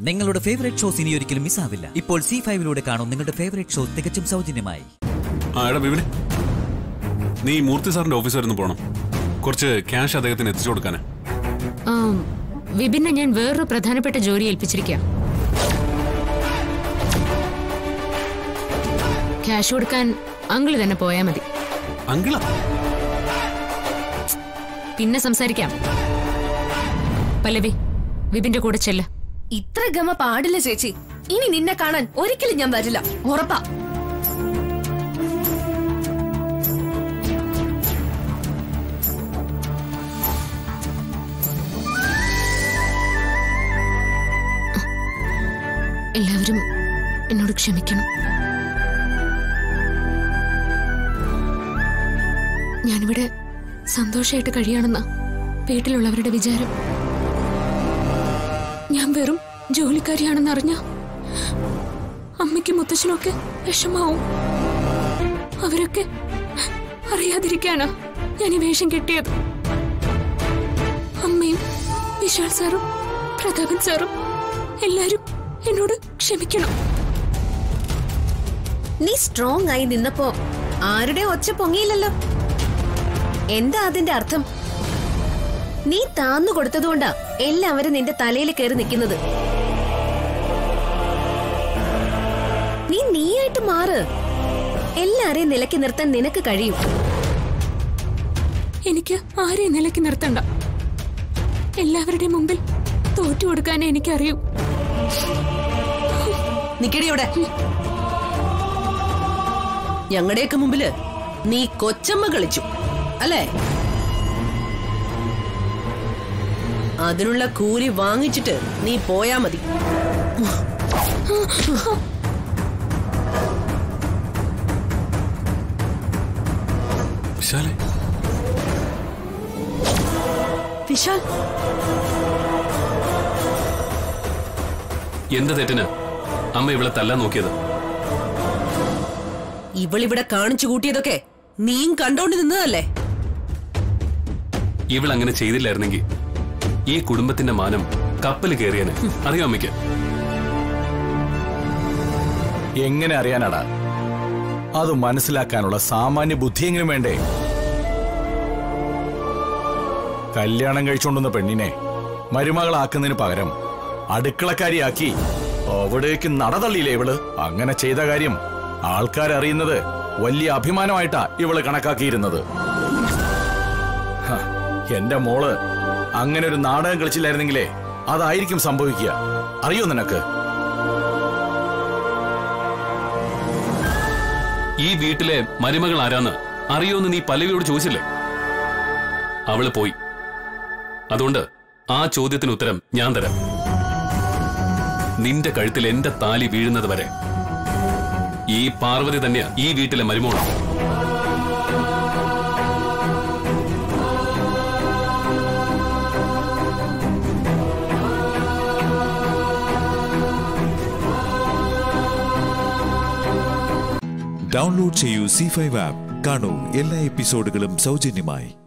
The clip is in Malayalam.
നിങ്ങളുടെ ഫേവറേറ്റ് ഷോസ് ഇനി ഒരിക്കലും മിസ്സാവില്ല ഇപ്പോൾ സി ഫൈവിലൂടെ കാണും നിങ്ങളുടെ ഫേവറേറ്റ് ഷോ തികച്ചും സൗജന്യമായി ആ എടാ ബിബിനെ നീ മൂർത്തി സാറിന്റെ ഓഫീസ് വരെ ഒന്ന് പോണം കുറച്ച് ക്യാഷ് അദ്ദേഹത്തിന് എത്തിച്ചു കൊടുക്കാനാ ആം, വിപിനെ ഞാൻ വേറൊരു പ്രധാനപ്പെട്ട ജോലി ഏൽപ്പിച്ചിരിക്കാം ക്യാഷ് കൊടുക്കാൻ അങ്കിള് തന്നെ പോയാ മതി അങ്കിളാ പിന്നെ സംസാരിക്കാം പല്ലവി വിപിന്റെ കൂടെ ചെല്ല ഇത്ര ഗമ പാടില്ല ചേച്ചി ഇനി നിന്നെ കാണാൻ ഒരിക്കലും ഞാൻ വരില്ല ഉറപ്പാ എല്ലാവരും എന്നോട് ക്ഷമിക്കണം ഞാനിവിടെ സന്തോഷമായിട്ട് കഴിയാണെന്ന വീട്ടിലുള്ളവരുടെ വിചാരം ഞാൻ വെറും ജോലിക്കാരിയാണെന്ന് അറിഞ്ഞ അമ്മയ്ക്കും മുത്തച്ഛനൊക്കെ വിഷമാവും അവരൊക്കെ അറിയാതിരിക്കാനാ ഞാൻ ഈ വേഷം കെട്ടിയത് അമ്മയും വിശാൽ സാറും പ്രതാപൻ സാറും എല്ലാരും എന്നോട് ക്ഷമിക്കണം നീ സ്ട്രോങ് ആയി നിന്നപ്പോ ആരുടെ ഒച്ച പൊങ്ങിയില്ലല്ലോ എന്താ അതിന്റെ അർത്ഥം നീ താന്നു കൊടുത്തതുകൊണ്ടാ എല്ലാവരും നിന്റെ തലയിൽ കയറി നിൽക്കുന്നത് നീ നീയായിട്ട് മാറ് എല്ലാരെയും നിലക്കി നിർത്താൻ നിനക്ക് കഴിയും എനിക്ക് ആരെയും നിലയ്ക്ക് നിർത്തണ്ട എല്ലാവരുടെയും മുമ്പിൽ തോറ്റു കൊടുക്കാനേ എനിക്കറിയൂ നിക്കടി ഇവിടെ ഞങ്ങളുടെയൊക്കെ മുമ്പില് നീ കൊച്ചമ്മ കളിച്ചു അല്ലേ അതിനുള്ള കൂലി വാങ്ങിച്ചിട്ട് നീ പോയാ മതി വിശാലേ വിശാൽ എന്റെ തെറ്റിന് അമ്മ ഇവളെ തല്ലാൻ നോക്കിയത് ഇവളിവിടെ കാണിച്ചു കൂട്ടിയതൊക്കെ നീയും കണ്ടോണ്ട് നിന്നതല്ലേ ഇവൾ അങ്ങനെ ചെയ്തില്ലായിരുന്നെങ്കിൽ ഈ കുടുംബത്തിന്റെ മാനം കപ്പൽ കയറിയനെ അറിയാം അമ്മയ്ക്ക് എങ്ങനെ അറിയാനാടാ അത് മനസ്സിലാക്കാനുള്ള സാമാന്യ ബുദ്ധിയെങ്കിലും വേണ്ടേ കല്യാണം കഴിച്ചുകൊണ്ടുവന്ന പെണ്ണിനെ മരുമകളാക്കുന്നതിന് പകരം അടുക്കളക്കാരിയാക്കി അവിടേക്ക് നടതള്ളിയില്ലേ ഇവള് അങ്ങനെ ചെയ്ത കാര്യം ആൾക്കാരറിയുന്നത് വലിയ അഭിമാനമായിട്ടാ ഇവള് കണക്കാക്കിയിരുന്നത് ഹ, എന്റെ മോള് അങ്ങനെ ഒരു നാടകം കളിച്ചില്ലായിരുന്നെങ്കിലേ അതായിരിക്കും സംഭവിക്കുക അറിയോ നിനക്ക് ഈ വീട്ടിലെ മരുമകൾ ആരാന്ന് അറിയോന്ന് നീ പല്ലവിയോട് ചോദിച്ചില്ലേ അവള് പോയി അതുകൊണ്ട് ആ ചോദ്യത്തിന് ഉത്തരം ഞാൻ തരാം നിന്റെ കഴുത്തിൽ എന്റെ താലി വീഴുന്നത് വരെ ഈ പാർവതി തന്നെയാ ഈ വീട്ടിലെ മരുമോൾ ഡൗൺലോഡ് ചെയ്യൂ സി ഫൈവ് ആപ്പ് കാണൂ എല്ലാ എപ്പിസോഡുകളും സൗജന്യമായി